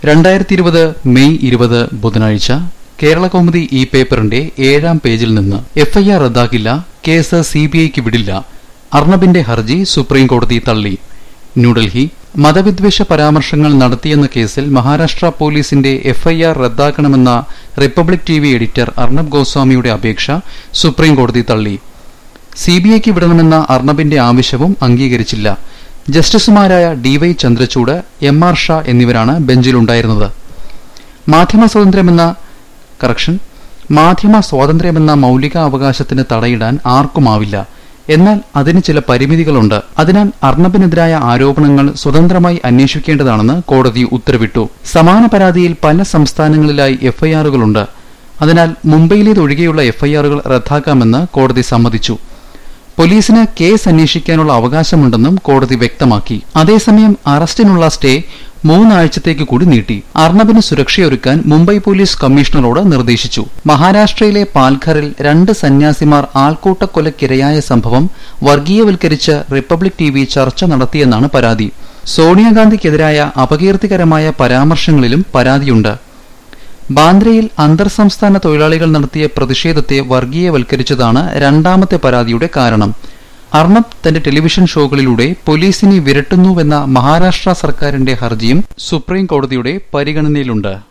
രണ്ടായിരത്തി ഇരുപത് മെയ് ഇരുപത് ബുധനാഴ്ച കേരള കൗമുദി ഈ പേപ്പറിന്റെ ഏഴാം പേജിൽ നിന്ന് എഫ്ഐആർ റദ്ദാക്കില്ല കേസ് സിബിഐക്ക് വിടില്ല അർണബിന്റെ ഹർജി സുപ്രീം കോടതി തള്ളി ന്യൂഡൽഹി മതവിദ്വേഷ പരാമർശങ്ങൾ നടത്തിയെന്ന കേസിൽ മഹാരാഷ്ട്ര പോലീസിന്റെ എഫ്ഐആർ റദ്ദാക്കണമെന്ന Republic T V editor Arnab ഗോസ്വാമിയുടെ അപേക്ഷ സുപ്രീം കോടതി തള്ളി സിബിഐക്ക് വിടണമെന്ന അർണബിന്റെ ആവശ്യവും അംഗീകരിച്ചില്ല ജസ്റ്റിസുമാരായ DY Chandrachud M R Shah എന്നിവരാണ് ബെഞ്ചിലുണ്ടായിരുന്നത് മാധ്യമ സ്വാതന്ത്ര്യമെന്ന കറക്ഷൻ മാധ്യമ സ്വാതന്ത്ര്യമെന്ന മൌലിക അവകാശത്തിന് തടയിടാൻ ആർക്കുമാവില്ല എന്നാൽ അതിന് ചില പരിമിതികളുണ്ട് അതിനാൽ അർണബിനെതിരായ ആരോപണങ്ങൾ സ്വതന്ത്രമായി അന്വേഷിക്കേണ്ടതാണെന്ന് കോടതി ഉത്തരവിട്ടു സമാന പരാതിയിൽ പല സംസ്ഥാനങ്ങളിലായി എഫ്ഐആറുകളുണ്ട് അതിനാൽ മുംബൈയിലേതൊഴികെയുള്ള എഫ്ഐആറുകൾ റദ്ദാക്കാമെന്ന് കോടതി സമ്മതിച്ചു പോലീസിന് കേസ് അന്വേഷിക്കാനുള്ള അവകാശമുണ്ടെന്നും കോടതി വ്യക്തമാക്കി അതേസമയം അറസ്റ്റിനുള്ള സ്റ്റേ മൂന്നാഴ്ചത്തേക്ക് കൂടി നീട്ടി അർണബിന് സുരക്ഷയൊരുക്കാൻ മുംബൈ പോലീസ് കമ്മീഷണറോട് നിർദ്ദേശിച്ചു മഹാരാഷ്ട്രയിലെ പാൽഘറിൽ രണ്ട് സന്യാസിമാർ ആൾക്കൂട്ടക്കൊലക്കിരയായ സംഭവം വർഗീയവൽക്കരിച്ച് റിപ്പബ്ലിക് ടി വി ചർച്ച നടത്തിയെന്നാണ് പരാതി സോണിയാഗാന്ധിക്കെതിരായ അപകീർത്തികരമായ പരാമർശങ്ങളിലും പരാതിയുണ്ട് ബാന്ദ്രയിൽ അന്തർ സംസ്ഥാന തൊഴിലാളികൾ നടത്തിയ പ്രതിഷേധത്തെ വർഗീയവൽക്കരിച്ചതാണ് രണ്ടാമത്തെ പരാതിയുടെ കാരണം അർണബ് തന്റെ ടെലിവിഷൻ ഷോകളിലൂടെ പോലീസിനെ വിരട്ടുന്നുവെന്ന മഹാരാഷ്ട്ര സർക്കാരിന്റെ ഹർജിയും സുപ്രീം കോടതിയുടെ പരിഗണനയിലുണ്ട്